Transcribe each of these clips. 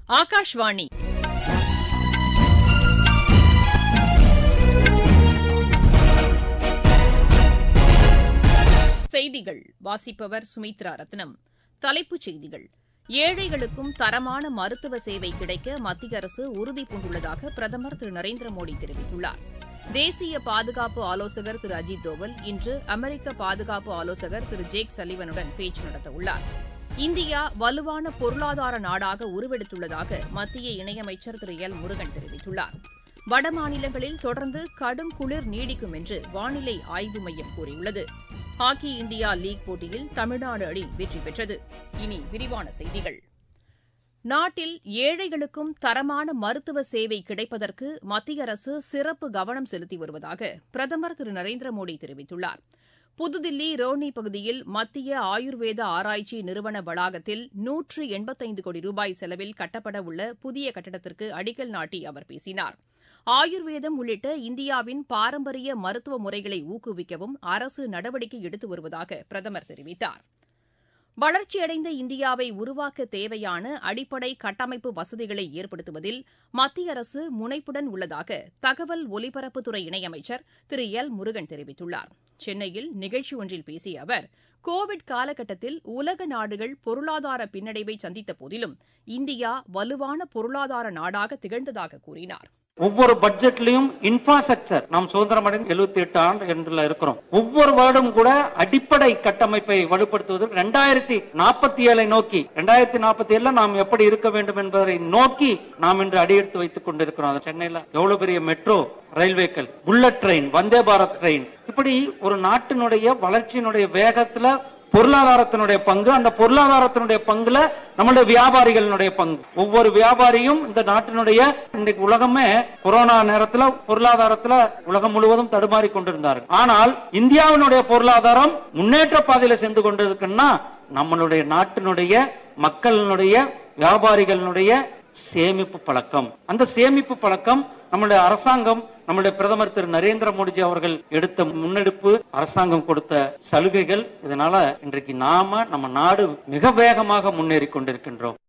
ஆகாஷ்வாணி செய்திகள் வாசிப்பவர் சுமித்ரா ரத்னம் தலைப்புச் செய்திகள் ஏழைகளுக்கும் தரமான மருத்துவ சேவை கிடைக்க மத்திய அரசு உறுதிபூண்டுள்ளதாக பிரதமர் திரு நரேந்திர மோடி தெரிவித்துள்ளார் தேசிய பாதுகாப்பு ஆலோசகர் திரு அஜித் தோவல் இன்று அமெரிக்க பாதுகாப்பு ஆலோசகர் திரு ஜேக் சல்லிவனுடன் பேச்சு நடத்தவுள்ளார் இந்தியா வலுவான பொருளாதார நாடாக உருவெடுத்துள்ளதாக மத்திய இணையமைச்சர் திரு எல் முருகன் தெரிவித்துள்ளார் வடமாநிலங்களில் தொடர்ந்து கடும் குளிர் நீடிக்கும் என்று வானிலை ஆய்வு மையம் கூறியுள்ளது ஹாக்கி இந்தியா லீக் போட்டியில் தமிழ்நாடு அணி வெற்றி பெற்றது இனி விரிவான செய்திகள் நாட்டில் ஏழைகளுக்கும் தரமான மருத்துவ சேவை கிடைப்பதற்கு மத்திய அரசு சிறப்பு கவனம் செலுத்தி வருவதாக பிரதமர் திரு நரேந்திர மோடி தெரிவித்துள்ளார் புதுதில்லி ரோனி பகுதியில் மத்திய ஆயுர்வேத ஆராய்ச்சி நிறுவன வளாகத்தில் நூற்று எண்பத்தைந்து கோடி ரூபாய் செலவில் கட்டப்பட உள்ள புதிய கட்டடத்திற்கு அடிக்கல் நாட்டி அவர் பேசினார் ஆயுர்வேதம் உள்ளிட்ட இந்தியாவின் பாரம்பரிய மருத்துவ முறைகளை ஊக்குவிக்கவும் அரசு நடவடிக்கை எடுத்து வருவதாக பிரதமர் தெரிவித்தார் வளர்ச்சியடைந்த இந்தியாவை உருவாக்க தேவையான அடிப்படை கட்டமைப்பு வசதிகளை ஏற்படுத்துவதில் மத்திய அரசு முனைப்புடன் உள்ளதாக தகவல் ஒலிபரப்புத்துறை இணையமைச்சர் திரு எல் முருகன் தெரிவித்துள்ளார் சென்னையில் நிகழ்ச்சி ஒன்றில் பேசிய அவர் கோவிட் காலகட்டத்தில் உலக நாடுகள் பொருளாதார பின்னடைவை சந்தித்த போதிலும் இந்தியா வலுவான பொருளாதார நாடாக திகழ்ந்ததாக கூறினார் ஒவ்வொரு பட்ஜெட்லயும் இன்ஃப்ராஸ்ட்ரக்சர் நாம் சுதந்திரம் அடைந்து எழுபத்தி எட்டு ஆண்டு என்றுல இருக்கிறோம் ஒவ்வொரு வருடம் கூட அடிப்படை கட்டமைப்பை வலுப்படுத்துவதற்கு ரெண்டாயிரத்தி நாற்பத்தி ஏழை நோக்கி ரெண்டாயிரத்தி நாற்பத்தி ஏழுல நாம் எப்படி இருக்க வேண்டும் என்பதை நோக்கி நாம் இன்று அடியெடுத்து வைத்துக் கொண்டிருக்கிறோம் சென்னையில எவ்வளவு பெரிய மெட்ரோ ரயில்வேக்கள் bullet train Vande Bharat train இப்படி ஒரு நாட்டினுடைய வளர்ச்சியினுடைய வேகத்துல பொருளாதாரத்தினுடைய பங்கு அந்த பொருளாதாரத்தினுடைய பங்குல நம்மளுடைய வியாபாரிகளினுடைய பங்கு ஒவ்வொரு வியாபாரியும் இந்த நாட்டினுடைய இன்றைக்கு உலகமே கொரோனா நேரத்துல பொருளாதாரத்துல உலகம் முழுவதும் தடுமாறி கொண்டிருந்தார்கள் ஆனால் இந்தியாவினுடைய பொருளாதாரம் முன்னேற்ற பாதையில சென்று கொண்டிருக்குன்னா நம்மளுடைய நாட்டினுடைய மக்களினுடைய வியாபாரிகளினுடைய சேமிப்பு பழக்கம் அந்த சேமிப்பு பழக்கம் நம்மளுடைய அரசாங்கம் நம்முடைய பிரதமர் திரு நரேந்திர மோடிஜி அவர்கள் எடுத்த முன்னெடுப்பு அரசாங்கம் கொடுத்த சலுகைகள் இதனால இன்றைக்கு நாம நம்ம நாடு மிக வேகமாக முன்னேறி கொண்டிருக்கின்றோம்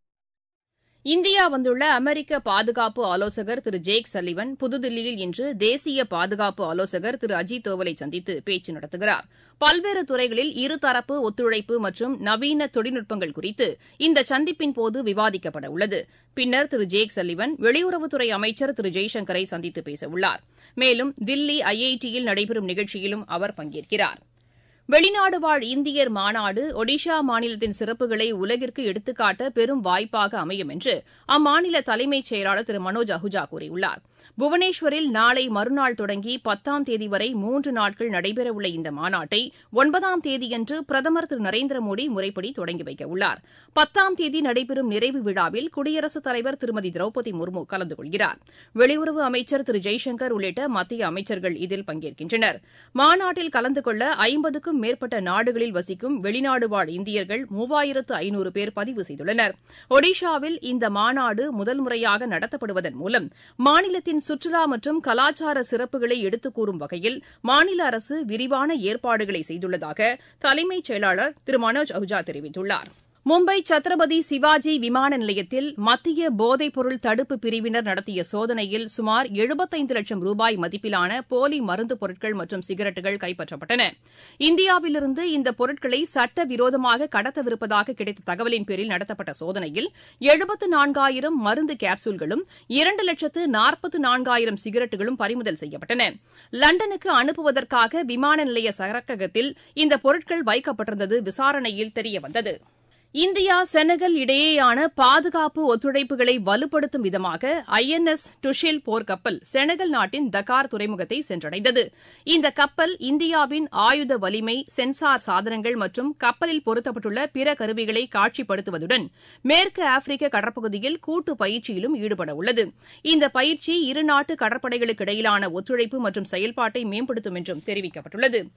இந்தியா வந்துள்ள அமெரிக்க பாதுகாப்பு ஆலோசகர் திரு ஜேக் சல்லிவன் புதுதில்லியில் இன்று தேசிய பாதுகாப்பு ஆலோசகர் திரு அஜித் தோவலை சந்தித்து பேச்சு நடத்துகிறார் பல்வேறு துறைகளில் இருதரப்பு ஒத்துழைப்பு மற்றும் நவீன தொழில்நுட்பங்கள் குறித்து இந்த சந்திப்பின் போது விவாதிக்கப்பட உள்ளது பின்னர் திரு ஜேக் சல்லிவன் வெளியுறவுத்துறை அமைச்சர் திரு ஜெய்சங்கரை சந்தித்து பேசவுள்ளார் மேலும் தில்லி ஐஐடியில் நடைபெறும் நிகழ்ச்சியிலும் அவர் பங்கேற்கிறார் வெளிநாடு வாழ் இந்தியர் மாநாடு ஒடிஷா மாநிலத்தின் சிறப்புகளை உலகிற்கு எடுத்துக்காட்ட பெரும் வாய்ப்பாக அமையும் என்று அம்மாநில தலைமைச் செயலாளர் திரு மனோஜ் அஹுஜா கூறியுள்ளார் புவனேஸ்வரில் நாளை மறுநாள் தொடங்கி பத்தாம் தேதி வரை மூன்று நாட்கள் நடைபெறவுள்ள இந்த மாநாட்டை ஒன்பதாம் தேதியன்று பிரதமர் திரு நரேந்திர மோடி முறைப்படி தொடங்கி வைக்க உள்ளார் பத்தாம் தேதி நடைபெறும் நிறைவு விழாவில் குடியரசுத் தலைவர் திருமதி திரௌபதி முர்மு கலந்து கொள்கிறார் வெளியுறவு அமைச்சர் திரு ஜெய்சங்கர் உள்ளிட்ட மத்திய அமைச்சர்கள் இதில் பங்கேற்கின்றனர் மாநாட்டில் கலந்து கொள்ள ஐம்பதுக்கும் மேற்பட்ட நாடுகளில் வசிக்கும் வெளிநாடு வாழ் இந்தியர்கள் மூவாயிரத்து ஐநூறு பேர் பதிவு செய்துள்ளனர் ஒடிஷாவில் இந்த மாநாடு முதல் முறையாக நடத்தப்படுவதன் மூலம் மாநிலத்தின் சுற்றுலா மற்றும் கலாச்சார சிறப்புகளை எடுத்துக் கூறும் வகையில் மாநில அரசு விரிவான ஏற்பாடுகளை செய்துள்ளதாக தலைமைச் செயலாளர் திரு மனோஜ் அஹுஜா தெரிவித்துள்ளார் மும்பை சத்ரபதி சிவாஜி விமான நிலையத்தில் மத்திய போதைப்பொருள் தடுப்பு பிரிவினர் நடத்திய சோதனையில் சுமார் எழுபத்தைந்து லட்சம் ரூபாய் மதிப்பிலான போலி மருந்து பொருட்கள் மற்றும் சிகரெட்டுகள் கைப்பற்றப்பட்டன இந்தியாவிலிருந்து இந்த பொருட்களை சட்டவிரோதமாக கடத்தவிருப்பதாக கிடைத்த தகவலின் பேரில் நடத்தப்பட்ட சோதனையில் எழுபத்து நான்காயிரம் மருந்து கேப்சூல்களும் இரண்டு லட்சத்து நாற்பத்து நான்காயிரம் சிகரெட்டுகளும் பறிமுதல் செய்யப்பட்டன லண்டனுக்கு அனுப்புவதற்காக விமான நிலைய சரக்ககத்தில் இந்த பொருட்கள் வைக்கப்பட்டிருந்தது விசாரணையில் தெரியவந்தது இந்தியா செனகல் இடையேயான பாதுகாப்பு ஒத்துழைப்புகளை வலுப்படுத்தும் விதமாக ஐ என் எஸ் டுஷில் போர்க்கப்பல் செனகல் நாட்டின் தக்கார் துறைமுகத்தை சென்றடைந்தது இந்த கப்பல் இந்தியாவின் ஆயுத வலிமை சென்சார் சாதனங்கள் மற்றும் கப்பலில் பொருத்தப்பட்டுள்ள பிற கருவிகளை காட்சிப்படுத்துவதுடன் மேற்கு ஆப்பிரிக்க கடற்பகுதியில் கூட்டு பயிற்சியிலும் ஈடுபட உள்ளது இந்த பயிற்சி இருநாட்டு கடற்படைகளுக்கு இடையிலான ஒத்துழைப்பு மற்றும் செயல்பாட்டை மேம்படுத்தும் என்றும் தெரிவிக்கப்பட்டுள்ளது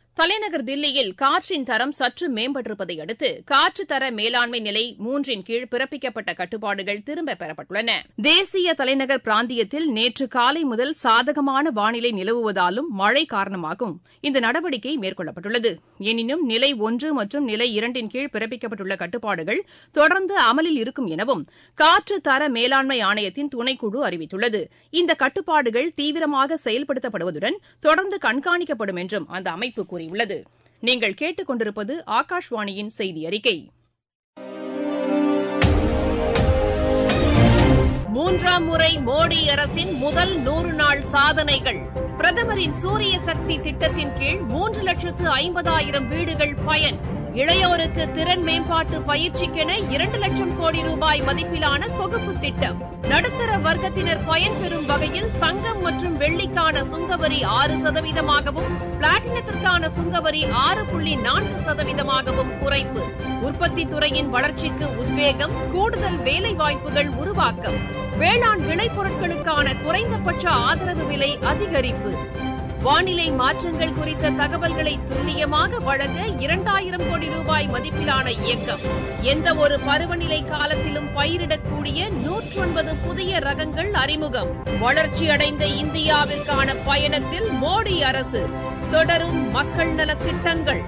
தலைநகர் தில்லியில் காற்றின் தரம் சற்று மேம்பட்டிருப்பதை அடுத்து காற்று தர மேலாண்மை நிலை மூன்றின் கீழ் பிறப்பிக்கப்பட்ட கட்டுப்பாடுகள் திரும்பப் பெறப்பட்டுள்ளன தேசிய தலைநகர் பிராந்தியத்தில் நேற்று காலை முதல் சாதகமான வானிலை நிலவுவதாலும் மழை காரணமாகவும் இந்த நடவடிக்கை மேற்கொள்ளப்பட்டுள்ளது எனினும் நிலை ஒன்று மற்றும் நிலை இரண்டின் கீழ் பிறப்பிக்கப்பட்டுள்ள கட்டுப்பாடுகள் தொடர்ந்து அமலில் இருக்கும் எனவும் காற்று தர மேலாண்மை ஆணையத்தின் துணைக்குழு அறிவித்துள்ளது இந்த கட்டுப்பாடுகள் தீவிரமாக செயல்படுத்தப்படுவதுடன் தொடர்ந்து கண்காணிக்கப்படும் என்றும் அந்த அமைப்பு கூறியுள்ளது நீங்கள் கேட்டுக் கொண்டிருப்பது ஆகாஷ்வாணியின் செய்தி அறிக்கை மூன்றாம் முறை மோடி அரசின் முதல் நூறு நாள் சாதனைகள் பிரதமரின் சூரிய சக்தி திட்டத்தின் கீழ் மூன்று லட்சத்து ஐம்பதாயிரம் வீடுகள் பயன் இளையோருக்கு திறன் மேம்பாட்டு பயிற்சிக்கென இரண்டு லட்சம் கோடி ரூபாய் மதிப்பிலான தொகுப்பு திட்டம் நடுத்தர வர்க்கத்தினர் பயன்பெறும் வகையில் தங்கம் மற்றும் வெள்ளிக்கான சுங்கவரி ஆறு சதவீதமாகவும் பிளாட்டினத்திற்கான சுங்கவரி ஆறு புள்ளி நான்கு சதவீதமாகவும் குறைப்பு உற்பத்தி துறையின் வளர்ச்சிக்கு உத்வேகம் கூடுதல் வேலைவாய்ப்புகள் உருவாக்கம் வேளாண் விளைபொருட்களுக்கான குறைந்தபட்ச ஆதரவு விலை அதிகரிப்பு வானிலை மாற்றங்கள் குறித்த தகவல்களை துல்லியமாக வழங்க இரண்டாயிரம் கோடி ரூபாய் மதிப்பிலான இயக்கம் எந்த ஒரு பருவநிலை காலத்திலும் பயிரிடக்கூடிய நூற்றொன்பது புதிய ரகங்கள் அறிமுகம் வளர்ச்சியடைந்த இந்தியாவிற்கான பயணத்தில் மோடி அரசு தொடரும் மக்கள் நலத் திட்டங்கள்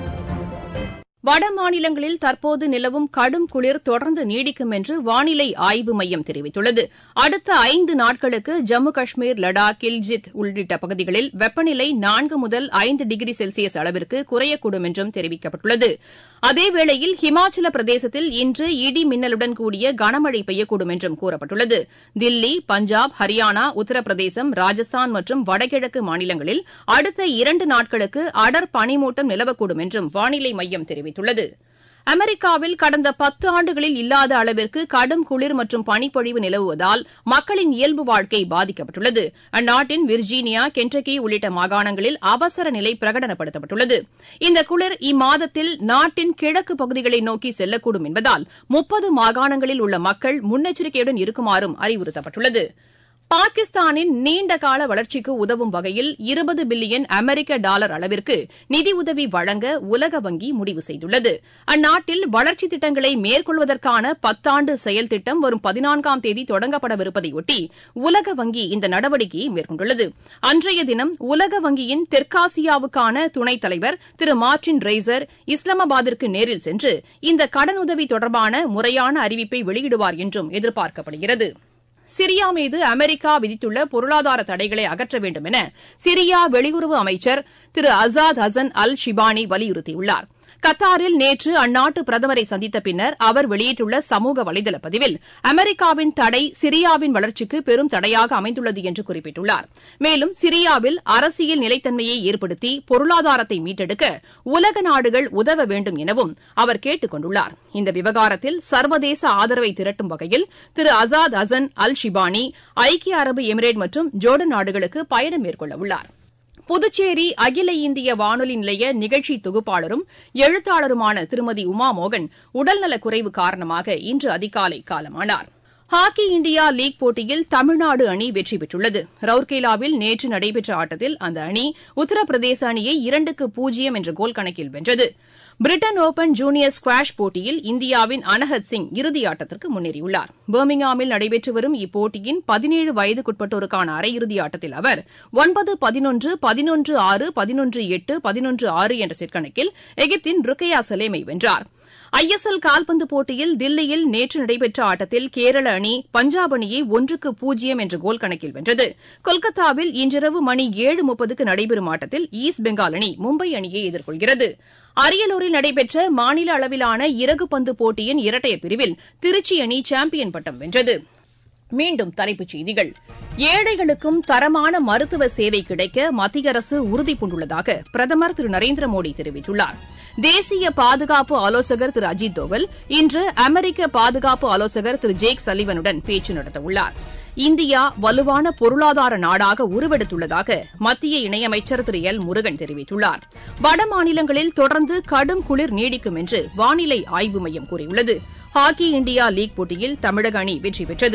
வட மாநிலங்களில் தற்போது நிலவும் கடும் குளிர் தொடர்ந்து நீடிக்கும் என்று வானிலை ஆய்வு மையம் தெரிவித்துள்ளது அடுத்த ஐந்து நாட்களுக்கு ஜம்மு காஷ்மீர் லடாக் கில்ஜித் உள்ளிட்ட பகுதிகளில் வெப்பநிலை நான்கு முதல் ஐந்து டிகிரி செல்சியஸ் அளவிற்கு குறையக்கூடும் என்றும் தெரிவிக்கப்பட்டுள்ளது அதேவேளையில் ஹிமாச்சல பிரதேசத்தில் இன்று இடி மின்னலுடன் கூடிய கனமழை பெய்யக்கூடும் என்றும் கூறப்பட்டுள்ளது தில்லி பஞ்சாப் ஹரியானா உத்தரப்பிரதேசம் ராஜஸ்தான் மற்றும் வடகிழக்கு மாநிலங்களில் அடுத்த இரண்டு நாட்களுக்கு அடர் பனிமூட்டம் நிலவக்கூடும் என்றும் வானிலை மையம் தெரிவித்துள்ளது அமெரிக்காவில் கடந்த பத்து ஆண்டுகளில் இல்லாத அளவிற்கு கடும் குளிர் மற்றும் பனிப்பொழிவு நிலவுவதால் மக்களின் இயல்பு வாழ்க்கை பாதிக்கப்பட்டுள்ளது அந்நாட்டின் விர்ஜீனியா கென்டக்கி உள்ளிட்ட மாகாணங்களில் அவசர நிலை பிரகடனப்படுத்தப்பட்டுள்ளது இந்த குளிர் இம்மாதத்தில் நாட்டின் கிழக்கு பகுதிகளை நோக்கி செல்லக்கூடும் என்பதால் முப்பது மாகாணங்களில் உள்ள மக்கள் முன்னெச்சரிக்கையுடன் இருக்குமாறும் அறிவுறுத்தப்பட்டுள்ளது பாகிஸ்தானின் நீண்டகால வளர்ச்சிக்கு உதவும் வகையில் இருபது பில்லியன் அமெரிக்க டாலர் அளவிற்கு நிதியுதவி வழங்க உலக வங்கி முடிவு செய்துள்ளது அந்நாட்டில் வளர்ச்சித் திட்டங்களை மேற்கொள்வதற்கான பத்தாண்டு செயல் திட்டம் வரும் பதினான்காம் தேதி தொடங்கப்படவிருப்பதையொட்டி உலக வங்கி இந்த நடவடிக்கையை மேற்கொண்டுள்ளது அன்றைய தினம் உலக வங்கியின் தெற்காசியாவுக்கான துணைத் தலைவர் திரு மார்டின் ரெய்சர் இஸ்லாமாபாத்திற்கு நேரில் சென்று இந்த கடனுதவி தொடர்பான முறையான அறிவிப்பை வெளியிடுவார் என்றும் எதிர்பார்க்கப்படுகிறது சிரியா மீது அமெரிக்கா விதித்துள்ள பொருளாதார தடைகளை அகற்ற வேண்டும் என சிரியா வெளியுறவு அமைச்சர் திரு அசாத் ஹசன் அல் ஷிபானி வலியுறுத்தியுள்ளார் கத்தாரில் நேற்று அந்நாட்டு பிரதமரை சந்தித்த பின்னர் அவர் வெளியிட்டுள்ள சமூக வலைதள பதிவில் அமெரிக்காவின் தடை சிரியாவின் வளர்ச்சிக்கு பெரும் தடையாக அமைந்துள்ளது என்று குறிப்பிட்டுள்ளார் மேலும் சிரியாவில் அரசியல் நிலைத்தன்மையை ஏற்படுத்தி பொருளாதாரத்தை மீட்டெடுக்க உலக நாடுகள் உதவ வேண்டும் எனவும் அவர் கேட்டுக் கொண்டுள்ளார் இந்த விவகாரத்தில் சர்வதேச ஆதரவை திரட்டும் வகையில் திரு அசாத் ஹசன் அல் ஷிபானி ஐக்கிய அரபு எமிரேட் மற்றும் ஜோர்டன் நாடுகளுக்கு பயணம் மேற்கொள்ள உள்ளார் புதுச்சேரி அகில இந்திய வானொலி நிலைய நிகழ்ச்சி தொகுப்பாளரும் எழுத்தாளருமான திருமதி உமா மோகன் உடல்நலக் குறைவு காரணமாக இன்று அதிகாலை காலமானார் ஹாக்கி இண்டியா லீக் போட்டியில் தமிழ்நாடு அணி வெற்றி பெற்றுள்ளது ரவுர்கேலாவில் நேற்று நடைபெற்ற ஆட்டத்தில் அந்த அணி உத்தரப்பிரதேச அணியை இரண்டுக்கு பூஜ்ஜியம் என்ற கோல் கணக்கில் வென்றது பிரிட்டன் ஒபன் ஜூனியர் ஸ்குவாஷ் போட்டியில் இந்தியாவின் அனஹத் சிங் இறுதியாட்டத்திற்கு முன்னேறியுள்ளார் பர்மிங்ஹாமில் நடைபெற்று வரும் இப்போட்டியின் பதினேழு வயதுக்குட்பட்டோருக்கான அரையிறுதி ஆட்டத்தில் அவர் ஒன்பது பதினொன்று பதினொன்று ஆறு பதினொன்று எட்டு பதினொன்று ஆறு என்ற செட் கணக்கில் எகிப்தின் ருக்கையா சலேமை வென்றார் ஐ எஸ் எல் கால்பந்து போட்டியில் தில்லியில் நேற்று நடைபெற்ற ஆட்டத்தில் கேரள அணி பஞ்சாப் அணியை ஒன்றுக்கு பூஜ்ஜியம் என்ற கோல் கணக்கில் வென்றது கொல்கத்தாவில் இன்றிரவு மணி ஏழு முப்பதுக்கு நடைபெறும் ஆட்டத்தில் ஈஸ்ட் பெங்கால் அணி மும்பை அணியை எதிர்கொள்கிறது அரியலூரில் நடைபெற்ற மாநில அளவிலான இறகு பந்து போட்டியின் இரட்டையர் பிரிவில் திருச்சி அணி சாம்பியன் பட்டம் வென்றது மீண்டும் தலைப்புச் செய்திகள் ஏழைகளுக்கும் தரமான மருத்துவ சேவை கிடைக்க மத்திய அரசு உறுதிபூண்டுள்ளதாக பிரதமர் திரு நரேந்திர மோடி தெரிவித்துள்ளார் தேசிய பாதுகாப்பு ஆலோசகர் திரு அஜித் தோவல் இன்று அமெரிக்க பாதுகாப்பு ஆலோசகர் திரு ஜேக் சலிவனுடன் பேச்சு நடத்தவுள்ளார் இந்தியா வலுவான பொருளாதார நாடாக உருவெடுத்துள்ளதாக மத்திய இணையமைச்சர் திரு எல் முருகன் தெரிவித்துள்ளார் வட மாநிலங்களில் தொடர்ந்து கடும் குளிர் நீடிக்கும் என்று வானிலை ஆய்வு மையம் கூறியுள்ளது ஹாக்கி இண்டியா லீக் போட்டியில் தமிழக அணி வெற்றி பெற்றது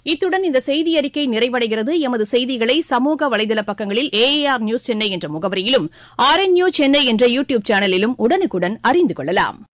இத்துடன் இந்த செய்தி அறிக்கை நிறைவடைகிறது எமது செய்திகளை சமூக வலைதள பக்கங்களில் ஏஏஆர் நியூஸ் சென்னை என்ற முகவரியிலும் ஆர் என் நியூஸ் சென்னை என்ற யூ டியூப் சேனலிலும் உடனுக்குடன் அறிந்து கொள்ளலாம்